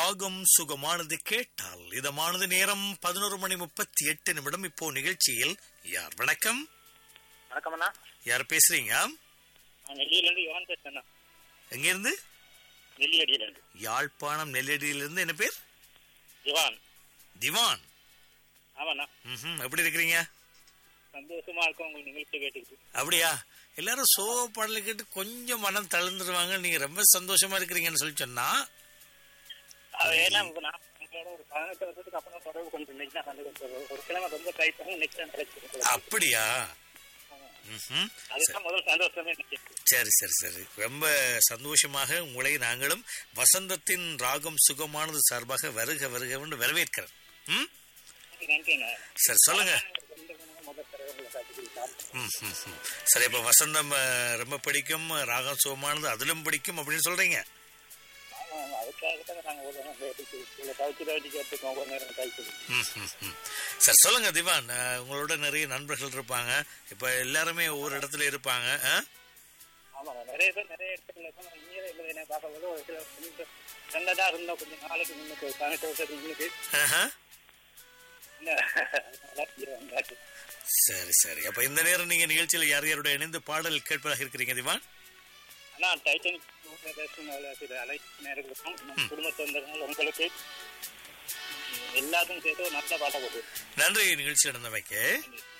ராகம் சுகமானது கேட்டால் இதமானது நேரம் பதினோரு மணி முப்பத்தி எட்டு நிமிடம் இப்போ நிகழ்ச்சியில் யார் வணக்கம் வணக்கம் அண்ணா யார் பேசுறீங்க நான் நெல்லியிலேருந்து யுவான் பேசுறேண்ணா எங்க இருந்து நெல்லியடியிலேருந்து யாழ்ப்பாணம் நெல்லடியிலிருந்து என்ன பேர் யுவான் திவான் ஆமாண்ணா ம்ஹும். எப்படி இருக்கிறீங்க சந்தோஷமா இருக்கும் உங்களுக்கு நிகழ்ச்சி கேட்டுக்கிட்டு அப்படியா எல்லாரும் சோ பாடலை கேட்டு கொஞ்சம் மனம் தளர்ந்துருவாங்க நீங்க ரொம்ப சந்தோஷமா இருக்கிறீங்கன்னு சொல்லி சொன்னா அது ஏன்னா இப்ப நான் உங்களோட ஒரு பதினெட்டு வருஷத்துக்கு அப்புறம் தொடர்பு கொண்டு இன்னைக்கு தான் சந்தோஷம் ஒரு- ஒரு கிழமை ரொம்ப ட்ரை பண்ணி நெக்ஸ்ட் டைம் கிடைச்சிருக்கு அப்படியா ம்ஹும். அதுதான் முதல் சந்தோஷமே எனக்கு சரி சரி சரி ரொம்ப சந்தோஷமாக உங்களை நாங்களும் வசந்தத்தின் ராகம் சுகமானது சார்பாக வருக வருகவென்று வரவேற்கிறேன் ம் நன்றிண்ணா சரி சொல்லுங்க ரெண்டு மணி முதல் தடவை உங்களை காத்துக்கிட்டு ம், ம், ம். சரி இப்ப வசந்தம் அஹ், ரொம்ப பிடிக்கும் ராகம் சுகமானது அதிலும் பிடிக்கும் அப்படின்னு சொல்றீங்க ஆமா ஆமா அதுக்காக தான் நாங்கள் ஒரு நேரம் கேட்டுக்கு இவ்வளோ தவிச்சு தவிச்சு கேட்டுக்கோம் ஒவ்வொரு நேரம் தவிச்சு ம், ம், ம். சரி சொல்லுங்க திவான் அஹ், உங்களோட நிறைய நண்பர்கள் இருப்பாங்க இப்ப எல்லாருமே ஒவ்வொரு இடத்துல இருப்பாங்க ஆ? ஆமாம் நிறைய பேர் நிறைய இடத்துல இருக்கும் நான் இங்கே இல்லை என்ன பார்க்கும்போது ஒரு சில கொஞ்சம் நல்லதாக இருந்தோம் கொஞ்சம் நாளைக்கு முன்னுக்கு பதினெட்டு வருஷத்துக்கு முன்னுக்கு ஆஹா. இன்னும் நல்லா வந்தாச்சு சரி சரி அப்ப இந்த நேரம் நீங்க நிகழ்ச்சியில யார் யாரோட இணைந்து பாடல் கேட்பதாக இருக்கிறீங்க திவான் ஆனா டைட்டனிக் சில அனைத்து நேர்களுக்கும் நம் குடும்ப சொந்தங்கள் உங்களுக்கு எல்லாத்துக்கும் சேர்த்து ஒரு நல்ல பாட்டை போட்டு நன்றி நிகழ்ச்சி நடந்தமைக்கு